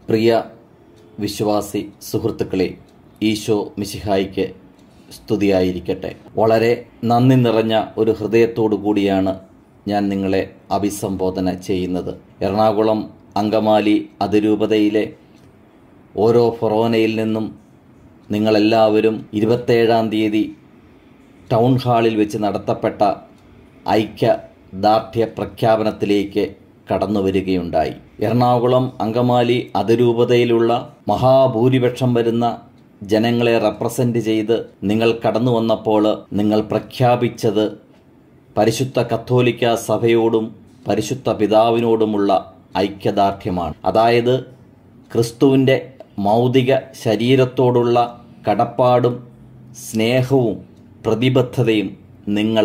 പ്രിയ വിശ്വാസി സുഹൃത്തുക്കളെ ഈശോ മിശിഹായിക്ക് സ്തുതിയായിരിക്കട്ടെ വളരെ നന്ദി നിറഞ്ഞ ഒരു ഹൃദയത്തോടു കൂടിയാണ് ഞാൻ നിങ്ങളെ അഭിസംബോധന ചെയ്യുന്നത് എറണാകുളം അങ്കമാലി അതിരൂപതയിലെ ഓരോ ഫൊറോനയിൽ നിന്നും നിങ്ങളെല്ലാവരും ഇരുപത്തേഴാം തീയതി ടൗൺ ഹാളിൽ വെച്ച് നടത്തപ്പെട്ട ഐക്യദാർഢ്യ പ്രഖ്യാപനത്തിലേക്ക് കടന്നു വരികയുണ്ടായി എറണാകുളം അങ്കമാലി അതിരൂപതയിലുള്ള മഹാഭൂരിപക്ഷം വരുന്ന ജനങ്ങളെ റെപ്രസെന്റ് ചെയ്ത് നിങ്ങൾ കടന്നു വന്നപ്പോൾ നിങ്ങൾ പ്രഖ്യാപിച്ചത് പരിശുദ്ധ കത്തോലിക്ക സഭയോടും പരിശുദ്ധ പിതാവിനോടുമുള്ള ഐക്യദാർഢ്യമാണ് അതായത് ക്രിസ്തുവിൻ്റെ മൗതിക ശരീരത്തോടുള്ള കടപ്പാടും സ്നേഹവും പ്രതിബദ്ധതയും നിങ്ങൾ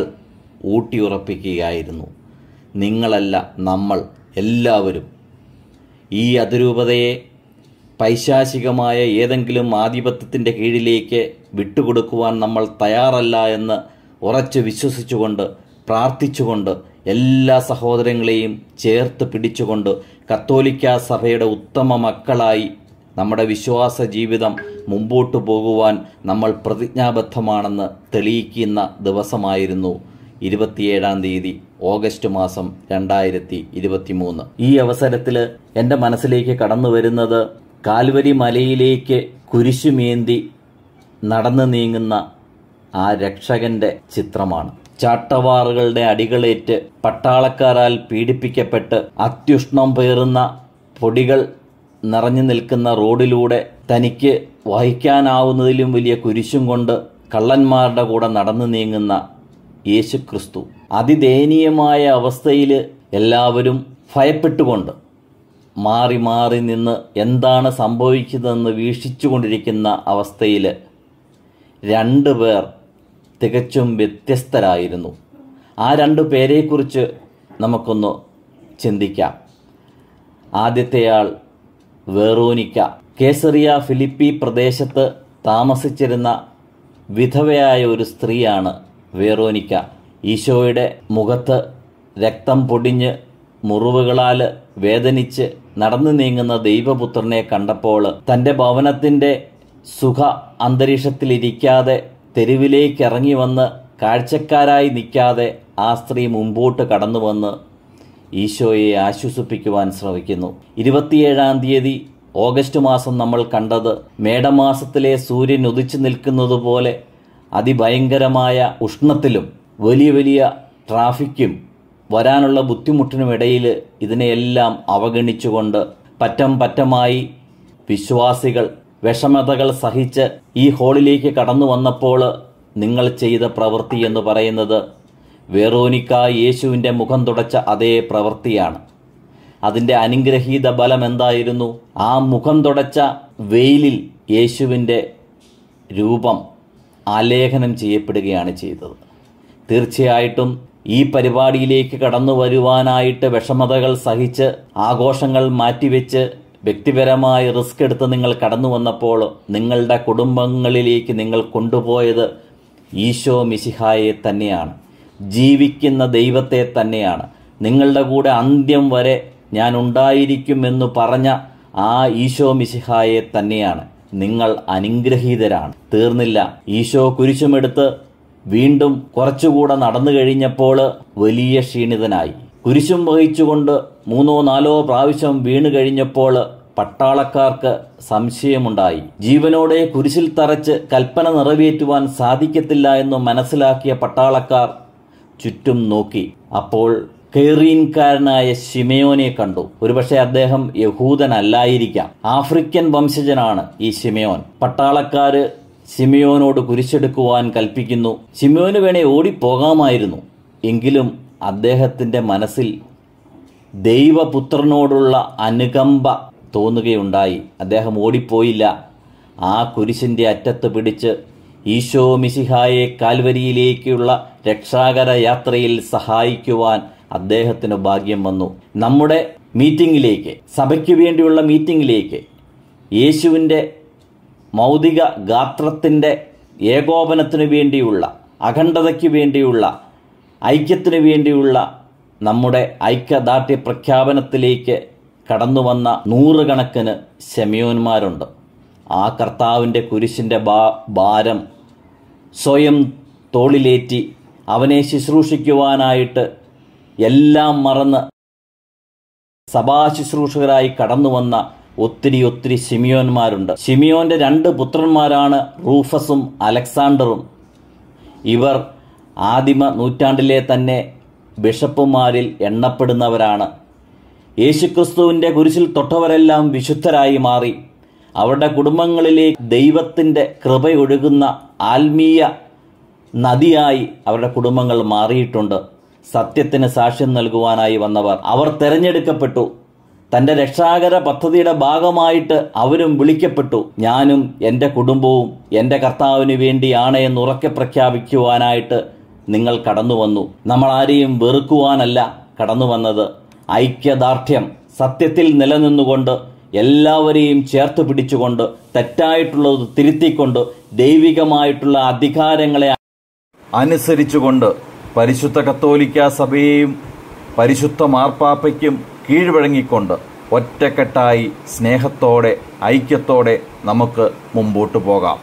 ഊട്ടിയുറപ്പിക്കുകയായിരുന്നു നിങ്ങളല്ല നമ്മൾ എല്ലാവരും ഈ അതിരൂപതയെ പൈശാചികമായ ഏതെങ്കിലും ആധിപത്യത്തിൻ്റെ കീഴിലേക്ക് വിട്ടുകൊടുക്കുവാൻ നമ്മൾ തയ്യാറല്ല എന്ന് ഉറച്ചു വിശ്വസിച്ചുകൊണ്ട് പ്രാർത്ഥിച്ചുകൊണ്ട് എല്ലാ സഹോദരങ്ങളെയും ചേർത്ത് പിടിച്ചുകൊണ്ട് കത്തോലിക്ക സഭയുടെ ഉത്തമ മക്കളായി നമ്മുടെ വിശ്വാസ ജീവിതം മുമ്പോട്ടു പോകുവാൻ നമ്മൾ പ്രതിജ്ഞാബദ്ധമാണെന്ന് തെളിയിക്കുന്ന ദിവസമായിരുന്നു ഇരുപത്തിയേഴാം തീയതി ഓഗസ്റ്റ് മാസം രണ്ടായിരത്തി ഇരുപത്തി മൂന്ന് ഈ അവസരത്തിൽ എൻ്റെ മനസ്സിലേക്ക് കടന്നു വരുന്നത് കാൽവരി മലയിലേക്ക് കുരിശുമേന്തി നടന്നു നീങ്ങുന്ന ആ രക്ഷകന്റെ ചിത്രമാണ് ചാട്ടവാറുകളുടെ അടികളേറ്റ് പട്ടാളക്കാരാൽ പീഡിപ്പിക്കപ്പെട്ട് അത്യുഷ്ണം പേറുന്ന പൊടികൾ നിറഞ്ഞു നിൽക്കുന്ന റോഡിലൂടെ തനിക്ക് വഹിക്കാനാവുന്നതിലും വലിയ കുരിശും കൊണ്ട് കള്ളന്മാരുടെ കൂടെ നടന്നു നീങ്ങുന്ന യേശുക്രിസ്തു അതിദയനീയമായ അവസ്ഥയിൽ എല്ലാവരും ഭയപ്പെട്ടുകൊണ്ട് മാറി മാറി നിന്ന് എന്താണ് സംഭവിക്കുന്നതെന്ന് വീക്ഷിച്ചുകൊണ്ടിരിക്കുന്ന അവസ്ഥയിൽ രണ്ട് പേർ തികച്ചും വ്യത്യസ്തരായിരുന്നു ആ രണ്ട് പേരെക്കുറിച്ച് നമുക്കൊന്ന് ചിന്തിക്കാം ആദ്യത്തെയാൾ വേറോനിക്ക കേസറിയ ഫിലിപ്പി പ്രദേശത്ത് താമസിച്ചിരുന്ന വിധവയായ ഒരു സ്ത്രീയാണ് വേറോനിക്ക ഈശോയുടെ മുഖത്ത് രക്തം പൊടിഞ്ഞ് മുറിവുകളാൽ വേദനിച്ച് നടന്നു നീങ്ങുന്ന ദൈവപുത്രനെ കണ്ടപ്പോൾ തൻ്റെ ഭവനത്തിൻ്റെ സുഖ അന്തരീക്ഷത്തിലിരിക്കാതെ തെരുവിലേക്ക് ഇറങ്ങി വന്ന് കാഴ്ചക്കാരായി നിൽക്കാതെ ആ സ്ത്രീ മുമ്പോട്ട് കടന്നു വന്ന് ഈശോയെ ആശ്വസിപ്പിക്കുവാൻ ശ്രമിക്കുന്നു ഇരുപത്തിയേഴാം തീയതി ഓഗസ്റ്റ് മാസം നമ്മൾ കണ്ടത് മേടമാസത്തിലെ സൂര്യൻ ഉദിച്ചു നിൽക്കുന്നത് പോലെ അതിഭയങ്കരമായ ഉഷ്ണത്തിലും വലിയ വലിയ ട്രാഫിക്കും വരാനുള്ള ബുദ്ധിമുട്ടിനുമിടയിൽ ഇതിനെയെല്ലാം അവഗണിച്ചുകൊണ്ട് പറ്റം പറ്റമായി വിശ്വാസികൾ വിഷമതകൾ സഹിച്ച് ഈ ഹോളിലേക്ക് കടന്നു വന്നപ്പോൾ നിങ്ങൾ ചെയ്ത പ്രവൃത്തി എന്ന് പറയുന്നത് വേറോനിക്ക യേശുവിൻ്റെ മുഖം തുടച്ച അതേ പ്രവൃത്തിയാണ് അതിൻ്റെ അനുഗ്രഹീത ബലം എന്തായിരുന്നു ആ മുഖം തുടച്ച വെയിലിൽ യേശുവിൻ്റെ രൂപം ആലേഖനം ചെയ്യപ്പെടുകയാണ് ചെയ്തത് തീർച്ചയായിട്ടും ഈ പരിപാടിയിലേക്ക് കടന്നു വരുവാനായിട്ട് വിഷമതകൾ സഹിച്ച് ആഘോഷങ്ങൾ മാറ്റിവെച്ച് വ്യക്തിപരമായി റിസ്ക് എടുത്ത് നിങ്ങൾ കടന്നു വന്നപ്പോൾ നിങ്ങളുടെ കുടുംബങ്ങളിലേക്ക് നിങ്ങൾ കൊണ്ടുപോയത് ഈശോ മിശിഹായെ തന്നെയാണ് ജീവിക്കുന്ന ദൈവത്തെ തന്നെയാണ് നിങ്ങളുടെ കൂടെ അന്ത്യം വരെ ഞാൻ ഉണ്ടായിരിക്കുമെന്ന് പറഞ്ഞ ആ ഈശോ മിശിഹായെ തന്നെയാണ് നിങ്ങൾ അനുഗ്രഹീതരാണ് തീർന്നില്ല ഈശോ കുരിശുമെടുത്ത് വീണ്ടും കുറച്ചുകൂടെ നടന്നു കഴിഞ്ഞപ്പോൾ വലിയ ക്ഷീണിതനായി കുരിശും വഹിച്ചുകൊണ്ട് മൂന്നോ നാലോ പ്രാവശ്യം വീണു കഴിഞ്ഞപ്പോൾ പട്ടാളക്കാർക്ക് സംശയമുണ്ടായി ജീവനോടെ കുരിശിൽ തറച്ച് കൽപ്പന നിറവേറ്റുവാൻ സാധിക്കത്തില്ല എന്ന് മനസ്സിലാക്കിയ പട്ടാളക്കാർ ചുറ്റും നോക്കി അപ്പോൾ കെയറീൻകാരനായ ഷിമയോനെ കണ്ടു ഒരുപക്ഷെ അദ്ദേഹം യഹൂദനല്ലായിരിക്കാം ആഫ്രിക്കൻ വംശജനാണ് ഈ ഷിമയോൻ പട്ടാളക്കാര് ഷിമയോനോട് കുരിശെടുക്കുവാൻ കൽപ്പിക്കുന്നു ഷിമയോന് വേണേ ഓടിപ്പോകാമായിരുന്നു എങ്കിലും അദ്ദേഹത്തിന്റെ മനസ്സിൽ ദൈവപുത്രനോടുള്ള അനുകമ്പ തോന്നുകയുണ്ടായി അദ്ദേഹം ഓടിപ്പോയില്ല ആ കുരിശിന്റെ അറ്റത്ത് പിടിച്ച് ഈശോ മിശിഹായെ കാൽവരിയിലേക്കുള്ള രക്ഷാകര യാത്രയിൽ സഹായിക്കുവാൻ അദ്ദേഹത്തിന് ഭാഗ്യം വന്നു നമ്മുടെ മീറ്റിംഗിലേക്ക് സഭയ്ക്ക് വേണ്ടിയുള്ള മീറ്റിംഗിലേക്ക് യേശുവിൻ്റെ മൗതിക ഗാത്രത്തിൻ്റെ ഏകോപനത്തിനു വേണ്ടിയുള്ള അഖണ്ഡതയ്ക്ക് വേണ്ടിയുള്ള ഐക്യത്തിനു വേണ്ടിയുള്ള നമ്മുടെ ഐക്യദാർഢ്യ പ്രഖ്യാപനത്തിലേക്ക് കടന്നു വന്ന നൂറുകണക്കിന് ശമയോന്മാരുണ്ട് ആ കർത്താവിൻ്റെ കുരിശിൻ്റെ ബാ ഭാരം സ്വയം തോളിലേറ്റി അവനെ ശുശ്രൂഷിക്കുവാനായിട്ട് എല്ലാം മറന്ന് സഭാശുശ്രൂഷകരായി കടന്നു വന്ന ഒത്തിരി ഒത്തിരി ശിമിയോന്മാരുണ്ട് ശിമിയോന്റെ രണ്ട് പുത്രന്മാരാണ് റൂഫസും അലക്സാണ്ടറും ഇവർ ആദിമ നൂറ്റാണ്ടിലെ തന്നെ ബിഷപ്പുമാരിൽ എണ്ണപ്പെടുന്നവരാണ് യേശുക്രിസ്തുവിൻ്റെ കുരിശിൽ തൊട്ടവരെല്ലാം വിശുദ്ധരായി മാറി അവരുടെ കുടുംബങ്ങളിലേക്ക് ദൈവത്തിൻ്റെ കൃപയൊഴുകുന്ന ആത്മീയ നദിയായി അവരുടെ കുടുംബങ്ങൾ മാറിയിട്ടുണ്ട് സത്യത്തിന് സാക്ഷ്യം നൽകുവാനായി വന്നവർ അവർ തെരഞ്ഞെടുക്കപ്പെട്ടു തന്റെ രക്ഷാകര പദ്ധതിയുടെ ഭാഗമായിട്ട് അവരും വിളിക്കപ്പെട്ടു ഞാനും എൻ്റെ കുടുംബവും എൻ്റെ കർത്താവിന് വേണ്ടിയാണ് എന്ന് ഉറക്കെ പ്രഖ്യാപിക്കുവാനായിട്ട് നിങ്ങൾ കടന്നു വന്നു നമ്മൾ ആരെയും വെറുക്കുവാനല്ല കടന്നു വന്നത് ഐക്യദാർഢ്യം സത്യത്തിൽ നിലനിന്നുകൊണ്ട് എല്ലാവരെയും ചേർത്ത് പിടിച്ചുകൊണ്ട് തെറ്റായിട്ടുള്ളത് തിരുത്തിക്കൊണ്ട് ദൈവികമായിട്ടുള്ള അധികാരങ്ങളെ അനുസരിച്ചുകൊണ്ട് പരിശുദ്ധ കത്തോലിക്ക സഭയെയും പരിശുദ്ധ മാർപ്പാപ്പയ്ക്കും കീഴ്വഴങ്ങിക്കൊണ്ട് ഒറ്റക്കെട്ടായി സ്നേഹത്തോടെ ഐക്യത്തോടെ നമുക്ക് മുമ്പോട്ട് പോകാം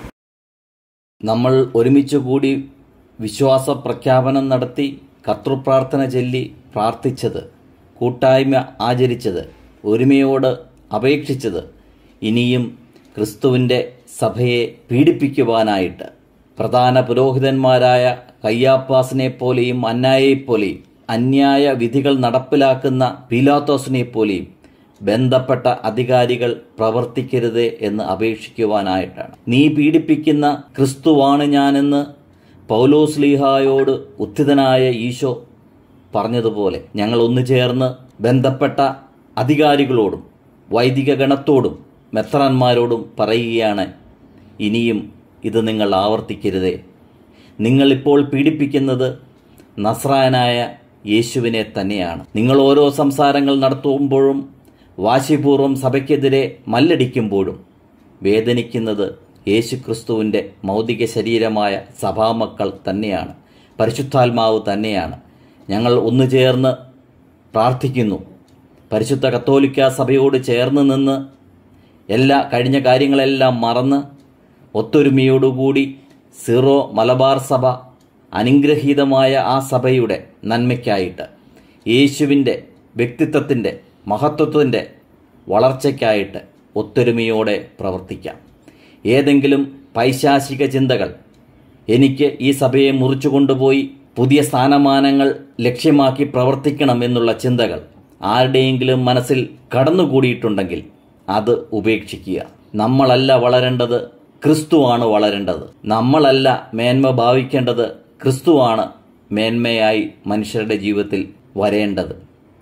നമ്മൾ ഒരുമിച്ച് കൂടി വിശ്വാസ പ്രഖ്യാപനം നടത്തി കർത്തൃപ്രാർത്ഥന ചൊല്ലി പ്രാർത്ഥിച്ചത് കൂട്ടായ്മ ആചരിച്ചത് ഒരുമയോട് അപേക്ഷിച്ചത് ഇനിയും ക്രിസ്തുവിൻ്റെ സഭയെ പീഡിപ്പിക്കുവാനായിട്ട് പ്രധാന പുരോഹിതന്മാരായ കയ്യാപ്പാസിനെ പോലെയും അന്നായെപ്പോലെയും അന്യായ വിധികൾ നടപ്പിലാക്കുന്ന പീലാത്തോസിനെ പോലെയും ബന്ധപ്പെട്ട അധികാരികൾ പ്രവർത്തിക്കരുത് എന്ന് അപേക്ഷിക്കുവാനായിട്ടാണ് നീ പീഡിപ്പിക്കുന്ന ക്രിസ്തുവാണ് ഞാനെന്ന് പൗലോസ്ലീഹായോട് ഉത്ഥിതനായ ഈശോ പറഞ്ഞതുപോലെ ഞങ്ങൾ ഒന്നു ചേർന്ന് ബന്ധപ്പെട്ട അധികാരികളോടും വൈദിക ഗണത്തോടും മെത്രാന്മാരോടും പറയുകയാണ് ഇനിയും ഇത് നിങ്ങൾ ആവർത്തിക്കരുതേ നിങ്ങളിപ്പോൾ പീഡിപ്പിക്കുന്നത് നസ്രായനായ യേശുവിനെ തന്നെയാണ് നിങ്ങൾ ഓരോ സംസാരങ്ങൾ നടത്തുമ്പോഴും വാശിപൂർവം സഭയ്ക്കെതിരെ മല്ലടിക്കുമ്പോഴും വേദനിക്കുന്നത് യേശുക്രിസ്തുവിൻ്റെ മൗതിക ശരീരമായ സഭാമക്കൾ തന്നെയാണ് പരിശുദ്ധാത്മാവ് തന്നെയാണ് ഞങ്ങൾ ഒന്നു ചേർന്ന് പ്രാർത്ഥിക്കുന്നു പരിശുദ്ധ കത്തോലിക്ക സഭയോട് ചേർന്ന് നിന്ന് എല്ലാ കഴിഞ്ഞ കാര്യങ്ങളെല്ലാം മറന്ന് ഒത്തൊരുമയോടുകൂടി സീറോ മലബാർ സഭ അനുഗ്രഹീതമായ ആ സഭയുടെ നന്മയ്ക്കായിട്ട് യേശുവിൻ്റെ വ്യക്തിത്വത്തിൻ്റെ മഹത്വത്തിൻ്റെ വളർച്ചയ്ക്കായിട്ട് ഒത്തൊരുമയോടെ പ്രവർത്തിക്കാം ഏതെങ്കിലും പൈശാചിക ചിന്തകൾ എനിക്ക് ഈ സഭയെ മുറിച്ചു കൊണ്ടുപോയി പുതിയ സ്ഥാനമാനങ്ങൾ ലക്ഷ്യമാക്കി പ്രവർത്തിക്കണം എന്നുള്ള ചിന്തകൾ ആരുടെയെങ്കിലും മനസ്സിൽ കടന്നുകൂടിയിട്ടുണ്ടെങ്കിൽ അത് ഉപേക്ഷിക്കുക നമ്മളല്ല വളരേണ്ടത് ക്രിസ്തുവാണ് വളരേണ്ടത് നമ്മളല്ല മേന്മ ഭാവിക്കേണ്ടത് ക്രിസ്തുവാണ് മേന്മയായി മനുഷ്യരുടെ ജീവിതത്തിൽ വരേണ്ടത്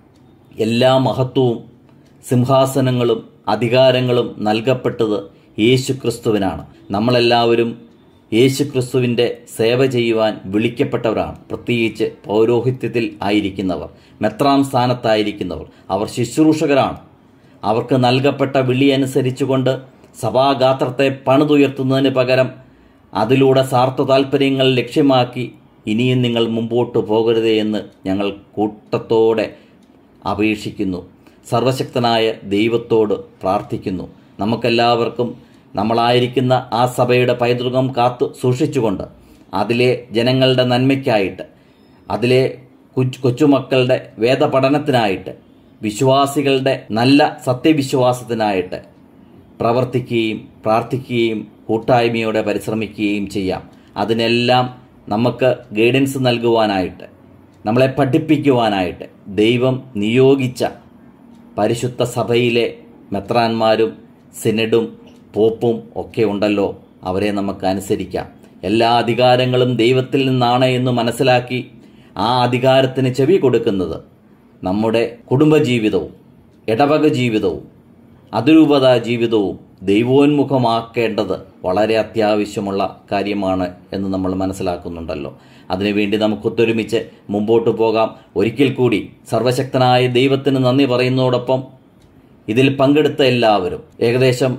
എല്ലാ മഹത്വവും സിംഹാസനങ്ങളും അധികാരങ്ങളും നൽകപ്പെട്ടത് യേശു ക്രിസ്തുവിനാണ് നമ്മളെല്ലാവരും യേശു ക്രിസ്തുവിൻ്റെ സേവ ചെയ്യുവാൻ വിളിക്കപ്പെട്ടവരാണ് പ്രത്യേകിച്ച് പൗരോഹിത്യത്തിൽ ആയിരിക്കുന്നവർ മെത്രാം സ്ഥാനത്തായിരിക്കുന്നവർ അവർ ശുശ്രൂഷകരാണ് അവർക്ക് നൽകപ്പെട്ട വിളി അനുസരിച്ചുകൊണ്ട് സഭാഗാത്രത്തെ പണിതുയർത്തുന്നതിന് പകരം അതിലൂടെ സ്വാർത്ഥ താൽപ്പര്യങ്ങൾ ലക്ഷ്യമാക്കി ഇനിയും നിങ്ങൾ മുമ്പോട്ട് പോകരുതേ എന്ന് ഞങ്ങൾ കൂട്ടത്തോടെ അപേക്ഷിക്കുന്നു സർവശക്തനായ ദൈവത്തോട് പ്രാർത്ഥിക്കുന്നു നമുക്കെല്ലാവർക്കും നമ്മളായിരിക്കുന്ന ആ സഭയുടെ പൈതൃകം കാത്തു സൂക്ഷിച്ചുകൊണ്ട് അതിലെ ജനങ്ങളുടെ നന്മയ്ക്കായിട്ട് അതിലെ കൊച്ചു കൊച്ചുമക്കളുടെ വേദപഠനത്തിനായിട്ട് വിശ്വാസികളുടെ നല്ല സത്യവിശ്വാസത്തിനായിട്ട് പ്രവർത്തിക്കുകയും പ്രാർത്ഥിക്കുകയും കൂട്ടായ്മയോടെ പരിശ്രമിക്കുകയും ചെയ്യാം അതിനെല്ലാം നമുക്ക് ഗൈഡൻസ് നൽകുവാനായിട്ട് നമ്മളെ പഠിപ്പിക്കുവാനായിട്ട് ദൈവം നിയോഗിച്ച പരിശുദ്ധ സഭയിലെ മെത്രാന്മാരും സിനഡും പോപ്പും ഒക്കെ ഉണ്ടല്ലോ അവരെ നമുക്ക് അനുസരിക്കാം എല്ലാ അധികാരങ്ങളും ദൈവത്തിൽ നിന്നാണ് എന്ന് മനസ്സിലാക്കി ആ അധികാരത്തിന് ചെവി കൊടുക്കുന്നത് നമ്മുടെ കുടുംബജീവിതവും ഇടവക ജീവിതവും അതിരൂപത ജീവിതവും ദൈവോന്മുഖമാക്കേണ്ടത് വളരെ അത്യാവശ്യമുള്ള കാര്യമാണ് എന്ന് നമ്മൾ മനസ്സിലാക്കുന്നുണ്ടല്ലോ അതിനുവേണ്ടി നമുക്ക് ഒത്തൊരുമിച്ച് മുമ്പോട്ട് പോകാം ഒരിക്കൽ കൂടി സർവശക്തനായ ദൈവത്തിന് നന്ദി പറയുന്നതോടൊപ്പം ഇതിൽ പങ്കെടുത്ത എല്ലാവരും ഏകദേശം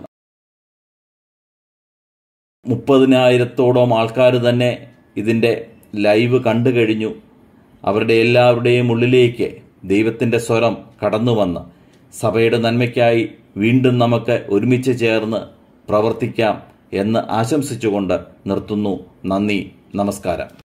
മുപ്പതിനായിരത്തോളം ആൾക്കാർ തന്നെ ഇതിൻ്റെ ലൈവ് കണ്ടു കഴിഞ്ഞു അവരുടെ എല്ലാവരുടെയും ഉള്ളിലേക്ക് ദൈവത്തിൻ്റെ സ്വരം കടന്നു വന്ന് സഭയുടെ നന്മയ്ക്കായി വീണ്ടും നമുക്ക് ഒരുമിച്ച് ചേർന്ന് പ്രവർത്തിക്കാം എന്ന് ആശംസിച്ചുകൊണ്ട് നിർത്തുന്നു നന്ദി നമസ്കാരം